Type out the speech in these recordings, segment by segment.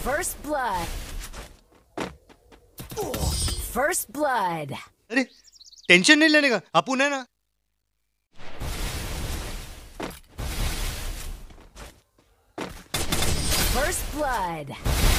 First blood. First blood. अरे tension नहीं लेने का अपुन है ना First blood.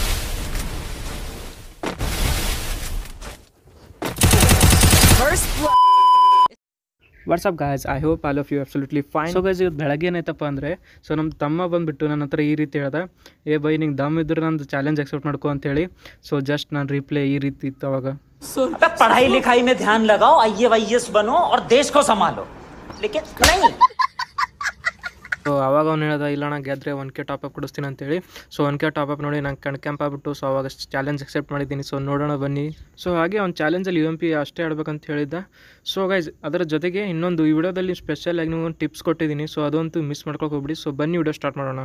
First blood. What's up guys I hope all of you absolutely fine so guys ಇವತ್ತು ಬೆಳಗ್ಗೆ ಏನಾಯ್ತಪ್ಪ ಅಂದರೆ ಸೊ ನಮ್ಮ ತಮ್ಮ ಬಂದುಬಿಟ್ಟು ನನ್ನ ಹತ್ರ ಈ ರೀತಿ ಹೇಳ್ದ ಏ ಬೈ ನಿಂಗೆ ದಮ್ ಇದ್ರೆ ನಂದು ಚಾಲೆಂಜ್ ಅಕ್ಸೆಪ್ಟ್ ಮಾಡ್ಕೊ ಅಂತೇಳಿ ಸೊ ಜಸ್ಟ್ ನಾನು ರಿಪ್ಲೈ ಈ ರೀತಿ ಇತ್ತು ಅವಾಗ अबे पढ़ाई लिखाई में ध्यान लगाओ आई ए बनो और देश को संभालो लेकिन नहीं ಸೊ ಅವಾಗ ಅವ್ನು ಹೇಳ್ದ ಇಲ್ಲ ನಾ ಗೆದ್ರೆ ಒನ್ ಕೆ ಟಾಪಪ್ ಕೊಡಿಸ್ತೀನಿ ಅಂತೇಳಿ ಸೊ ಒನ್ ಕೆ ಟಾಪಪ್ ನೋಡಿ ನಂಗೆ ಕಣ್ ಕೆಂಪ್ ಆಗ್ಬಿಟ್ಟು ಸೊ ಅವಾಗ ಚಾಲೆಂಜ್ ಅಕ್ಸೆಪ್ಟ್ ಮಾಡಿದ್ದೀನಿ ಸೊ ನೋಡೋಣ ಬನ್ನಿ ಸೊ ಹಾಗೆ ಅವ್ನು ಚಾಲೆಂಜಲ್ಲಿ ಯು ಎಮ್ ಪಿ ಅಷ್ಟೇ ಆಡ್ಬೇಕಂತ ಹೇಳಿದ್ದ ಸೊ ಗೈಸ್ ಅದರ ಜೊತೆಗೆ ಇನ್ನೊಂದು ಈ ವಿಡಿಯೋದಲ್ಲಿ ಸ್ಪೆಷಲ್ ಆಗಿ ನೀವು ಟಿಪ್ಸ್ ಕೊಟ್ಟಿದ್ದೀನಿ ಸೊ ಅದಂತೂ ಮಿಸ್ ಮಾಡ್ಕೊಳಕ್ಕೆ ಹೋಗ್ಬಿಡಿ ಸೊ ಬನ್ನಿ ವಿಡಿಯೋ ಸ್ಟಾರ್ಟ್ ಮಾಡೋಣ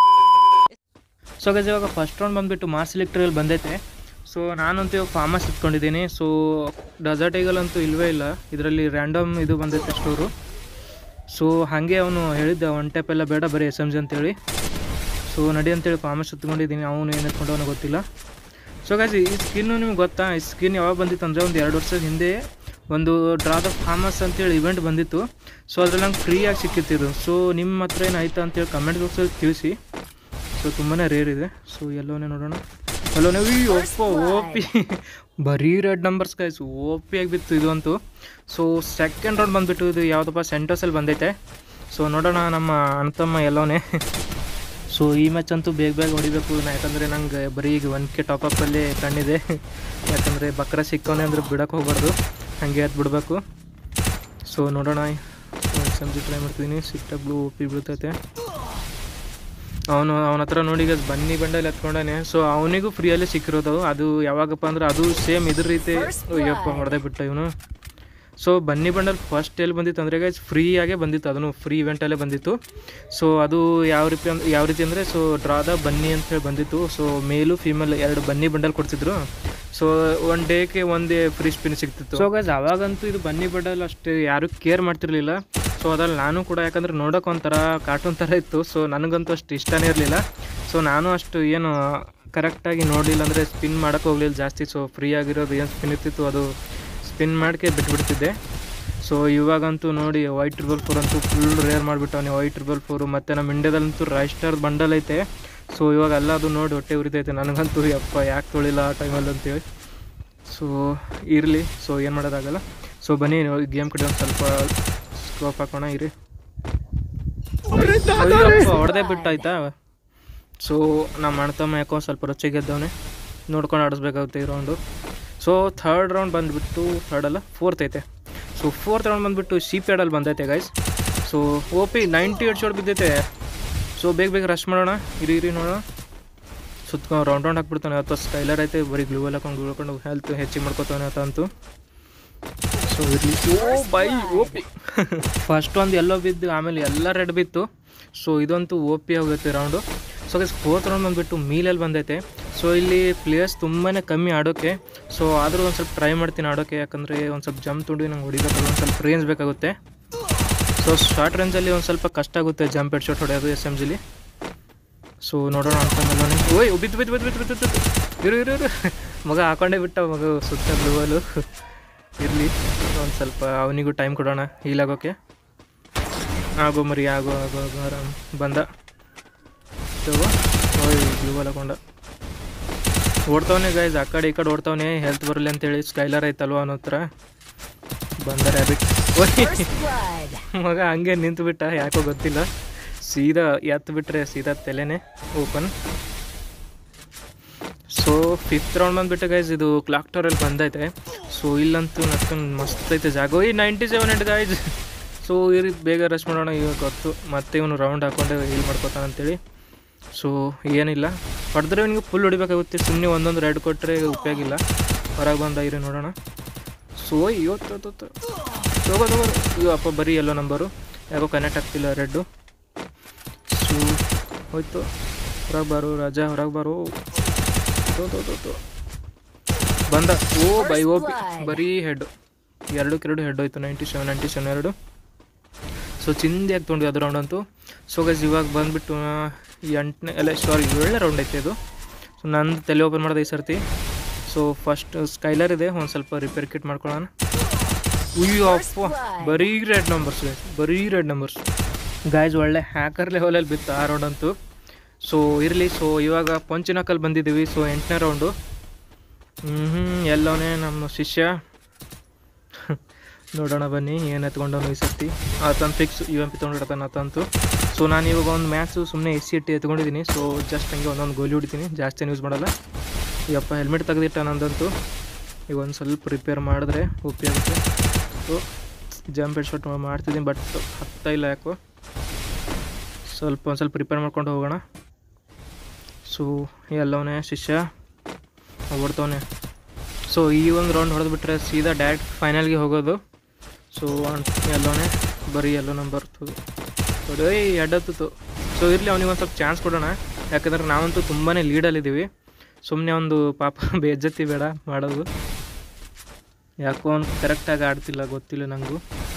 ಸೊ ಗೈಸ್ ಇವಾಗ ಫಸ್ಟ್ ರೌಂಡ್ ಬಂದುಬಿಟ್ಟು ಮಾರ್ಸ್ ಎಲೆಕ್ಟ್ರಿಯಲ್ಲಿ ಬಂದೈತೆ ಸೊ ನಾನಂತೂ ಇವಾಗ ಫಾರ್ಮಸ್ ಇಟ್ಕೊಂಡಿದ್ದೀನಿ ಸೊ ಡೆಸರ್ಟ್ ಈಗಲ್ ಅಂತೂ ಇಲ್ಲವೇ ಇಲ್ಲ ಇದರಲ್ಲಿ ರ್ಯಾಂಡಮ್ ಇದು ಬಂದೈತೆ ಸ್ಟೋರು ಸೊ ಹಾಗೆ ಅವನು ಹೇಳಿದ್ದ ಒನ್ ಟೈಪ್ ಎಲ್ಲ ಬೇಡ ಬರೀ ಎಸ್ ಎಮ್ ಜಿ ಅಂತೇಳಿ ಸೊ ನಡಿ ಅಂತೇಳಿ ಫಾರ್ಮಸ್ ಎತ್ಕೊಂಡಿದ್ದೀನಿ ಅವನು ಏನು ಎತ್ಕೊಂಡವನು ಗೊತ್ತಿಲ್ಲ ಸೊ ಗಾಯ್ಸ್ ಈ ಸ್ಕಿನ್ನು ನಿಮ್ಗೆ ಗೊತ್ತಾ ಈ ಸ್ಕಿನ್ ಯಾವಾಗ ಬಂದಿತ್ತು ಅಂದರೆ ಒಂದು ಎರಡು ವರ್ಷದ ಹಿಂದೆ ಒಂದು ಡ್ರಾದ ಫಾರ್ಮಸ್ ಅಂತೇಳಿ ಇವೆಂಟ್ ಬಂದಿತ್ತು ಸೊ ಅದ್ರಲ್ಲಿ ನಂಗೆ ಫ್ರೀಯಾಗಿ ಸಿಕ್ಕಿತ್ತಿದ್ದು ಸೊ ನಿಮ್ಮ ಹತ್ರ ಏನಾಯ್ತಾ ಅಂತೇಳಿ ಕಮೆಂಟ್ ಬಾಕ್ಸಲ್ಲಿ ತಿಳಿಸಿ ಸೊ ತುಂಬಾ ರೇರ್ ಇದೆ ಸೊ ಎಲ್ಲೋನೇ ನೋಡೋಣ ಎಲ್ಲೋನೇ ಒಪ್ಪ ಓ ಪಿ ಬರೀ red numbers guys O P ಆಗಿ ಬಿತ್ತು ಇದು ಅಂತೂ ಸೊ ಸೆಕೆಂಡ್ ರೌಂಡ್ ಬಂದುಬಿಟ್ಟು ಇದು ಯಾವುದಪ್ಪ ಸೆಂಟೋಸಲ್ಲಿ ಬಂದೈತೆ ಸೊ ನೋಡೋಣ ನಮ್ಮ ಅಣ್ತಮ್ಮ ಎಲ್ಲೋನೇ ಸೊ ಈ ಮ್ಯಾಚ್ ಅಂತೂ ಬೇಗ ಬೇಗ ಹೊಡಿಬೇಕು ನಾ ಯಾಕಂದರೆ ನಂಗೆ ಬರೀ ಈಗ ಒನ್ ಕೆ ಟಾಪಪ್ಪಲ್ಲಿ ಕಣ್ಣಿದೆ ಯಾಕಂದರೆ ಬಕ್ರ ಸಿಕ್ಕವನೇ ಅಂದ್ರೆ ಬಿಡೋಕೆ ಹೋಗ್ಬಾರ್ದು ಹಾಗೆ ಅದು ಬಿಡಬೇಕು ಸೊ ನೋಡೋಣ ಎಕ್ಸ್ ಎಮ್ ಜಿ ಟ್ರೈ ಮಾಡ್ತಿದ್ದೀನಿ ಸಿಟ್ಟ ಬ್ಲೂ ಪಿ ಬೀಳ್ತೈತೆ ಅವನು ಅವನ ಹತ್ರ ನೋಡಿ ಈಗ ಬನ್ನಿ ಬಂಡಲ್ ಎತ್ಕೊಂಡಾನೆ ಸೊ ಅವನಿಗೂ ಫ್ರೀಯಲ್ಲೇ ಸಿಕ್ಕಿರೋದು ಅದು ಯಾವಾಗಪ್ಪ ಅಂದ್ರೆ ಅದು ಸೇಮ್ ಇದ್ರ ರೀತಿ ಅಯ್ಯಪ್ಪ ಹೊಡೆದೇ ಬಿಟ್ಟ ಇವನು ಸೊ ಬನ್ನಿ ಬಂಡಲ್ ಫಸ್ಟ್ ಎಲ್ಲಿ ಬಂದಿತ್ತು ಅಂದರೆ ಗೈಸ್ ಫ್ರೀಯಾಗೇ ಬಂದಿತ್ತು ಅದನ್ನು ಫ್ರೀ ಇವೆಂಟಲ್ಲೇ ಬಂದಿತ್ತು ಸೊ ಅದು ಯಾವ ರೀತಿ ಅಂದ್ ಯಾವ ರೀತಿ ಅಂದರೆ ಸೊ ಡ್ರಾದ ಬನ್ನಿ ಅಂತ ಹೇಳಿ ಬಂದಿತ್ತು ಸೊ ಮೇಲು ಫೀಮೇಲ್ ಎರಡು ಬನ್ನಿ ಬಂಡಲ್ ಕೊಡ್ತಿದ್ರು ಸೊ ಒನ್ ಡೇಗೆ ಒಂದೇ ಫ್ರೀ ಸ್ಪಿನ್ ಸಿಗ್ತಿತ್ತು ಸೊ ಗೈಸ್ ಅವಾಗಂತೂ ಇದು ಬನ್ನಿ ಬಂಡಲ್ ಅಷ್ಟೇ ಯಾರೂ ಕೇರ್ ಮಾಡ್ತಿರ್ಲಿಲ್ಲ ಸೊ ಅದ್ರಲ್ಲಿ ನಾನು ಕೂಡ ಯಾಕಂದ್ರೆ ನೋಡೋಕೆ ಒಂಥರ ಕಾರ್ಟೂನ್ ಥರ ಇತ್ತು ಸೊ ನನಗಂತೂ ಅಷ್ಟು ಇಷ್ಟನೇ ಇರಲಿಲ್ಲ ಸೊ ನಾನು ಅಷ್ಟು ಏನು ಕರೆಕ್ಟಾಗಿ ನೋಡಲಿಲ್ಲ ಅಂದರೆ ಸ್ಪಿನ್ ಮಾಡೋಕೆ ಹೋಗಲಿಲ್ಲ ಜಾಸ್ತಿ ಸೊ ಫ್ರೀ ಆಗಿರೋದು ಏನು ಸ್ಪಿನ್ ಇರ್ತಿತ್ತು ಅದು ಸ್ಪಿನ್ ಮಾಡೋಕ್ಕೆ ಬಿಟ್ಬಿಡ್ತಿದ್ದೆ ಸೊ ಇವಾಗಂತೂ ನೋಡಿ ವೈಟ್ ಟ್ರಿಬಲ್ ಫೋರ್ ಅಂತೂ ಫುಲ್ ರೇರ್ ಮಾಡಿಬಿಟ್ಟವನಿ ವೈಟ್ ಟ್ರಿಬಲ್ ಫೋರು ಮತ್ತು ನಮ್ಮ ಇಂಡಿಯಾದಲ್ಲಂತೂ ರೈಸ್ಟರ್ ಬಂಡಲ್ ಐತೆ ಸೊ ಇವಾಗ ಎಲ್ಲ ಅದು ನೋಡಿ ಹೊಟ್ಟೆ ಉರಿತೈತೆ ನನಗಂತೂ ಯಪ್ಪ ಯಾಕೆ ತೊಳಿಲ್ಲ ಆ ಟೈಮಲ್ಲಿ ಅಂತೇಳಿ ಸೊ ಇರಲಿ ಸೊ ಏನು ಮಾಡೋದಾಗಲ್ಲ ಸೊ ಬನ್ನಿ ಗೇಮ್ ಕಡೆ ಒಂದು ಸ್ವಲ್ಪ ಸ್ಕೋಪ್ ಹಾಕೋಣ ಇರಿ ಹೊಡೆದೇ ಬಿಟ್ಟಾಯ್ತಾ ಸೊ ನಮ್ಮ ಅಣ್ತಮ್ಮ ಯಾಕೋ ಸ್ವಲ್ಪ ರೊಚ್ಚೆ ಗೆದ್ದವನೆ ನೋಡ್ಕೊಂಡು ಆಡಿಸ್ಬೇಕಾಗುತ್ತೆ ಈ ರೌಂಡು ಸೊ ಥರ್ಡ್ ರೌಂಡ್ ಬಂದುಬಿಟ್ಟು ಥರ್ಡ್ ಅಲ್ಲ ಫೋರ್ತ್ ಐತೆ ಸೊ ಫೋರ್ತ್ ರೌಂಡ್ ಬಂದುಬಿಟ್ಟು ಸಿ ಪಿ ಆಡಲ್ಲಿ ಬಂದೈತೆ guys so O P ninety eight shot ಬಿದ್ದೈತೆ ಸೊ ಬೇಗ ಬೇಗ ರಶ್ ಮಾಡೋಣ ಇರಿ ಇರಿ ನೋಡೋಣ ಸುತ್ಕೊಂಡು ರೌಂಡ್ ರೌಂಡ್ ಹಾಕ್ಬಿಡ್ತಾನೆ ಅಥವಾ ಸ್ಟೈಲರ್ ಐತೆ ಬರೀ ಗ್ಲೂ ಎಲ್ಲ ಹಾಕೊಂಡು ಗ್ಲೂ ಹೆಲ್ತ್ ಹೆಚ್ಚಿಗೆ ಮಾಡ್ಕೊತಾನೆ ಅಂತ ಅಂತೂ ಸೊ ಇರಲಿ O by O P first ಒಂದು ಎಲ್ಲೋ ಬಿದ್ದು ಆಮೇಲೆ ಎಲ್ಲ ರೆಡ್ ಬಿತ್ತು ಸೊ ಇದಂತೂ ಓ ಪಿ ಹೋಗುತ್ತೆ round so guys fourth round ಬಂದುಬಿಟ್ಟು ಮೀಲಲ್ಲಿ ಬಂದೈತೆ ಸೊ ಇಲ್ಲಿ ಪ್ಲೇಯರ್ಸ್ ತುಂಬಾ ಕಮ್ಮಿ ಆಡೋಕ್ಕೆ ಸೊ ಆದರೂ ಒಂದು ಸ್ವಲ್ಪ ಟ್ರೈ ಮಾಡ್ತೀನಿ ಆಡೋಕ್ಕೆ ಯಾಕಂದರೆ ಒಂದು ಸ್ವಲ್ಪ ಜಂಪ್ ತುಡಿ ನಂಗೆ ಹೊಡಿಬೇಕಲ್ಲ ಒಂದು ಸ್ವಲ್ಪ ರೇಂಜ್ ಬೇಕಾಗುತ್ತೆ ಸೊ ಶಾರ್ಟ್ ರೇಂಜಲ್ಲಿ ಒಂದು ಸ್ವಲ್ಪ ಕಷ್ಟ ಆಗುತ್ತೆ ಜಂಪ್ ಹೆಡ್ ಶಾಟ್ ಹೊಡೆಯೋದು ಎಸ್ ಎಮ್ ಜಿಲಿ ಸೊ ನೋಡೋಣ ಅಂತಂದ್ರೆ ಓಯ್ ಬಿದ್ದು ಬಿದ್ದು ಬಿದ್ದು ಬಿದ್ದು ಬಿದ್ದು ಬಿದ್ದು ಇರು ಇರು ಇರು ಮಗ ಹಾಕೊಂಡೇ ಬಿಟ್ಟ ಮಗ ಸುತ್ತ ಬ್ಲೂವಲು ಇರಲಿ ಒಂದು ಸ್ವಲ್ಪ ಅವನಿಗೂ ಟೈಮ್ ಕೊಡೋಣ ಹೀಲಾಗೋಕ್ಕೆ ಆಗೋ ಮರಿ ಆಗೋ ಆಗೋ ಆಗೋ ಆರಾಮ್ ಬಂದ ತಗೋ ಓಯ್ ಬ್ಲೂವಲ್ ಹಾಕೊಂಡ ಓಡ್ತಾವನೆ ಗೈಸ್ ಆ ಕಡೆ ಈ ಕಡೆ ಓಡ್ತಾವನೆ ಹೆಲ್ತ್ ಬರಲಿ ಅಂತೇಳಿ ಸ್ಕೈಲರ್ ಐತಲ್ವ ಅವನ ಹತ್ರ ಬಂದ ರ್ಯಾಬಿಟ್ ಓಯ್ First blood. ಮಗ ಹಂಗೆ ನಿಂತು ಬಿಟ್ಟ ಯಾಕೋ ಗೊತ್ತಿಲ್ಲ ಸೀದಾ ಎತ್ತು ಬಿಟ್ರೆ ಸೀದಾ ತಲೆನೇ ಓಪನ್ ಸೊ ಫಿಫ್ತ್ ರೌಂಡ್ ಬಂದ್ಬಿಟ್ಟು ಗೈಸ್ ಇದು ಕ್ಲಾಕ್ ಟವರಲ್ಲಿ ಬಂದೈತೆ ಸೊ ಇಲ್ಲಂತೂ ನಷ್ಟೊಂದು ಮಸ್ತ್ ಐತೆ ಜಾಗ ಈ ನೈಂಟಿ ಸೆವೆನ್ ಎಂಟ್ ಗೈಸ್ ಸೊ ಈ ರೀತಿ ಬೇಗ ರಶ್ ಮಾಡೋಣ ಇವಾಗ ಗೊತ್ತು ಮತ್ತೆ ಇವನು ರೌಂಡ್ ಹಾಕೊಂಡೆ ಹೀಲ್ ಮಾಡ್ಕೊತಾನೆ ಅಂತೇಳಿ ಸೊ ಏನಿಲ್ಲ ಹೊಡೆದ್ರೆ ಇವನಿಗೆ ಫುಲ್ ಹೊಡಿಬೇಕಾಗುತ್ತೆ ಸುಮ್ಮನೆ ಒಂದೊಂದು ರೆಡ್ ಕೊಟ್ಟರೆ ಉಪಯೋಗ ಇಲ್ಲ ಹೊರಗೆ ಬಂದ ಇರಿ ನೋಡೋಣ ಸೊ ಇವತ್ತು ತಗೋ ತಗೋ ಇದು ಅಪ್ಪ ಬರೀ ಎಲ್ಲೋ ನಂಬರು ಯಾಕೋ ಕನೆಕ್ಟ್ ಆಗ್ತಿಲ್ಲ ರೆಡ್ಡು ಸೊ ಹೋಯ್ತು ಹೊರಗೆ ಬಾರು ರಾಜ ಹೊರಗೆ ಬಾರು ತೋ ತೋ ತೋ ತೋ ಬಂದ ಓ ಬೈ ಓ ಬಿ ಬರೀ ಹೆಡ್ ಎರಡಕ್ಕೆ ಎರಡು ಹೆಡ್ ಹೋಯ್ತು ನೈಂಟಿ ಸೆವೆನ್ ನೈಂಟಿ ಸೆವೆನ್ ಎರಡು ಸೊ ಚಿಂದಿಯಾಗಿ ತೊಗೊಂಡು ಅದು ರೌಂಡ್ ಅಂತೂ ಸೊ ಗೈಸ್ ಇವಾಗ ಬಂದುಬಿಟ್ಟು ಎಂಟನೇ ಅಲ್ಲ ಸಾರಿ ಏಳನೇ ರೌಂಡ್ ಐತೆ ಇದು ಸೊ ನಂದು ತಲೆ ಓಪನ್ ಮಾಡೋದು ಈ ಸರ್ತಿ ಸೊ ಫಸ್ಟ್ ಸ್ಕೈಲರ್ ಇದೆ ಒಂದು ಸ್ವಲ್ಪ ರಿಪೇರ್ ಕಿಟ್ ಮಾಡ್ಕೊಳ್ಳೋಣ ಉಯ್ಯೋ ಅಪ್ಪ ಬರೀ ರೆಡ್ ನಂಬರ್ಸ್ ಬರೀ ರೆಡ್ ನಂಬರ್ಸ್ ಗಾಯ್ಸ್ ಒಳ್ಳೆ ಹ್ಯಾಕರ್ ಲೆವೆಲಲ್ಲಿ ಬಿತ್ತು ಆ ರೌಂಡ್ ಅಂತೂ ಸೊ ಇರಲಿ ಸೊ ಇವಾಗ ಪಂಚಿನಕಲ್ ಬಂದಿದ್ದೀವಿ ಸೊ ಎಂಟನೇ ರೌಂಡು ಹ್ಞೂ ಎಲ್ಲವನೇ ನಮ್ಮ ಶಿಷ್ಯ ನೋಡೋಣ ಬನ್ನಿ ಏನು ಎತ್ಕೊಂಡವನು ಈ ಸರ್ತಿ ಆತನ ಫಿಕ್ಸ್ ಯು ಎಮ್ ಪಿ ತೊಗೊಂಡಿರ್ತಾನೆ ಆತಂತೂ ಸೊ ನಾನು ಇವಾಗ ಒಂದು ಮ್ಯಾಚು ಸುಮ್ಮನೆ ಎಸ್ ಸಿ ಟಿ ಎತ್ಕೊಂಡಿದ್ದೀನಿ ಸೊ ಜಸ್ಟ್ ಹಂಗೆ ಒಂದೊಂದು ಗೋಲಿ ಹೊಡಿತೀನಿ ಜಾಸ್ತಿ ಯೂಸ್ ಮಾಡಲ್ಲ ಯಪ್ಪ ಹೆಲ್ಮೆಟ್ ತೆಗೆದಿಟ್ಟ ನಂದಂತೂ ಈಗ ಒಂದು ಸ್ವಲ್ಪ ರಿಪೇರ್ ಮಾಡಿದ್ರೆ ಉಪಯೋಗ ಸೊ ಜಂಪ್ ಹೆಡ್ ಶಾಟ್ ಮಾಡ್ತಿದ್ದೀನಿ ಬಟ್ ಹತ್ತಾ ಇಲ್ಲ ಯಾಕೋ ಸ್ವಲ್ಪ ಒಂದು ಸ್ವಲ್ಪ ರಿಪೇರ್ ಮಾಡ್ಕೊಂಡು ಹೋಗೋಣ ಸೊ ಎಲ್ಲವನೇ ಶಿಷ್ಯ ಹೊಡ್ತವನೆ ಸೊ ಈ ಒಂದು ರೌಂಡ್ ಹೊಡೆದ್ಬಿಟ್ರೆ ಸೀದಾ ಡೈರೆಕ್ಟ್ ಫೈನಲ್ಗೆ ಹೋಗೋದು ಸೊ ಎಲ್ಲೋನೆ ಬರೀ ಎಲ್ಲೋ ನಂಬರ್ ನೋಡಿ ಎಡ್ಡತ್ತು ಸೊ ಇರಲಿ ಅವ್ನಿಗೆ ಒಂದು ಸ್ವಲ್ಪ ಚಾನ್ಸ್ ಕೊಡೋಣ ಯಾಕಂದ್ರೆ ನಾವಂತೂ ತುಂಬಾ ಲೀಡಲ್ಲಿದ್ದೀವಿ ಸುಮ್ಮನೆ ಒಂದು ಪಾಪ ಬೇಜತ್ತಿ ಬೇಡ ಮಾಡೋದು ಯಾಕೋ ಅವ್ನು ಕರೆಕ್ಟಾಗಿ ಆಡ್ತಿಲ್ಲ ಗೊತ್ತಿಲ್ಲ ನನಗೂ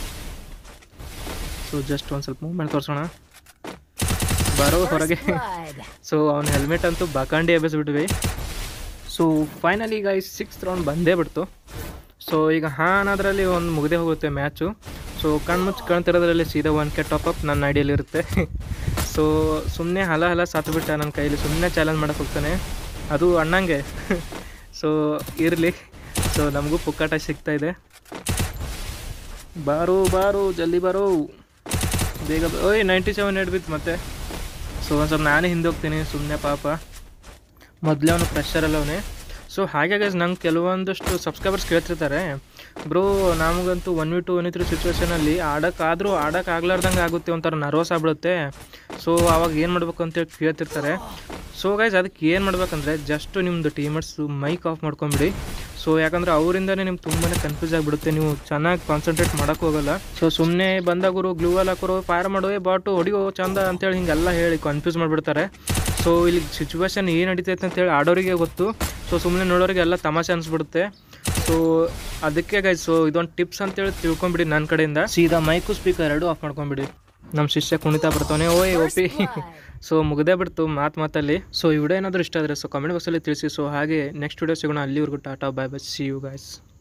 ಸೊ ಜಸ್ಟ್ ಒಂದು ಸ್ವಲ್ಪ ಮೂವ್ಮೆಂಟ್ ತೋರಿಸೋಣ ಬರೋ ಹೊರಗೆ First blood. ಸೊ ಅವ್ನ ಹೆಲ್ಮೆಟ್ ಅಂತೂ ಬಕಾಂಡಿ ಎಬ್ಬಿಸ್ಬಿಟ್ವಿ ಸೊ ಫೈನಲಿ ಈಗ ಈ ಸಿಕ್ಸ್ ರೌಂಡ್ ಬಂದೇ ಬಿಡ್ತು ಸೊ ಈಗ ಹಾನ್ ಅದರಲ್ಲಿ ಒಂದು ಮುಗ್ದೇ ಹೋಗುತ್ತೆ ಮ್ಯಾಚು ಸೊ ಕಣ್ಮುಚ್ಚು ಕಾಣ್ತಿರೋದ್ರಲ್ಲಿ ಸೀದಾ ಒನ್ ಕೆ ಟಾಪ್ ಅಪ್ ನನ್ನ ಐಡಿಯಲ್ಲಿ ಇರುತ್ತೆ ಸೊ ಸುಮ್ಮನೆ ಹಲ ಹಲ ಸಾತ್ಬಿಟ್ಟ ನನ್ನ ಕೈಲಿ ಸುಮ್ಮನೆ ಚಾಲೆಂಜ್ ಮಾಡಕ್ಕೆ ಹೋಗ್ತಾನೆ ಅದು ಅಣ್ಣಂಗೆ ಸೊ ಇರಲಿ ಸೊ ನಮಗೂ ಪುಕ್ಕಾಟ ಸಿಗ್ತಾ ಇದೆ ಬಾರು ಬಾರು ಜಲ್ದಿ ಬಾರು ಬೇಗ ಬ- ಓಯ್ ನೈಂಟಿ ಸೆವೆನ್ ಹಿಡ್ಬಿತ್ತು ಮತ್ತೆ ಸೊ ಒಂದು ಸ್ವಲ್ಪ ನಾನೇ ಹಿಂದೆ ಹೋಗ್ತೀನಿ ಸುಮ್ಮನೆ ಪಾಪ ಮೊದಲೇ ಅವನು ಪ್ರೆಷರ್ ಅಲ್ಲ ಅವನೇ ಸೊ ಹಾಗೆ ಗೈಸ್ ನಂಗೆ ಕೆಲವೊಂದಷ್ಟು ಸಬ್ಸ್ಕ್ರೈಬರ್ಸ್ ಕೇಳ್ತಿರ್ತಾರೆ ಬ್ರೋ ನಮಗಂತೂ one V two one three ಸಿಚುವೇಷನಲ್ಲಿ ಆಡೋಕ್ಕಾದರೂ ಆಡೋಕ್ಕಾಗ್ಲಾರ್ದಂಗೆ ಆಗುತ್ತೆ ಒಂಥರ ನರ್ವಸ್ ಆಗ್ಬಿಡುತ್ತೆ ಸೊ ಅವಾಗ ಏನು ಮಾಡ್ಬೇಕು ಅಂತೇಳಿ ಕೇಳ್ತಿರ್ತಾರೆ ಸೊ ಗೈಸ್ ಅದಕ್ಕೆ ಏನು ಮಾಡ್ಬೇಕಂದ್ರೆ ಜಸ್ಟ್ ನಿಮ್ಮದು ಟೀಮರ್ಸು ಮೈಕ್ ಆಫ್ ಮಾಡ್ಕೊಂಬಿಡಿ ಸೊ ಯಾಕಂದ್ರೆ ಅವರಿಂದನೇ ನಿಮ್ಗೆ ತುಂಬಾ ಕನ್ಫ್ಯೂಸ್ ಆಗಿಬಿಡುತ್ತೆ ನೀವು ಚೆನ್ನಾಗಿ ಕಾನ್ಸಂಟ್ರೇಟ್ ಮಾಡೋಕ್ಕೆ ಹೋಗಲ್ಲ ಸೊ ಸುಮ್ಮನೆ ಬಂದಾಗರು ಗ್ಲೂವಲ್ ಹಾಕೋರು ಫೈರ್ ಮಾಡುವೆ ಬಾಟು ಹೊಡಿಯೋ ಚಂದ ಅಂತೇಳಿ ಹಿಂಗೆಲ್ಲ ಹೇಳಿ ಕನ್ಫ್ಯೂಸ್ ಮಾಡಿಬಿಡ್ತಾರೆ ಸೊ ಇಲ್ಲಿ ಸಿಚುವೇಶನ್ ಏನು ನಡೀತೈತೆ ಅಂತೇಳಿ ಆಡೋರಿಗೆ ಗೊತ್ತು ಸೊ ಸುಮ್ಮನೆ ನೋಡೋರಿಗೆ ಎಲ್ಲ ತಮಾಷೆ ಅನಿಸ್ಬಿಡುತ್ತೆ ಸೊ ಅದಕ್ಕೆ ಗೈಸ್ ಸೊ ಇದೊಂದು ಟಿಪ್ಸ್ ಅಂತೇಳಿ ತಿಳ್ಕೊಂಬಿಡಿ ನನ್ನ ಕಡೆಯಿಂದ ಸೀದಾ ಮೈಕು ಸ್ಪೀಕರ್ ಎರಡು ಆಫ್ ಮಾಡ್ಕೊಂಬಿಡಿ ನಮ್ಮ ಶಿಷ್ಯ ಕುಣಿತಾ ಬರ್ತಾನೆ ಓಯ್ ಓಪಿ ಸೊ ಮುಗ್ದೇ ಬಿಡ್ತು ಮಾತು ಮಾತಲ್ಲಿ ಸೊ ಈ ವಿಡಿಯೋ ಏನಾದರೂ ಇಷ್ಟ ಆದರೆ ಸೊ ಕಾಮೆಂಟ್ ಬಾಕ್ಸಲ್ಲಿ ತಿಳಿಸಿ ಸೊ ಹಾಗೆ ನೆಕ್ಸ್ಟ್ ವಿಡಿಯೋ ಸಿಗೋಣ ಅಲ್ಲಿವರೆಗೂ tata bye bye see you guys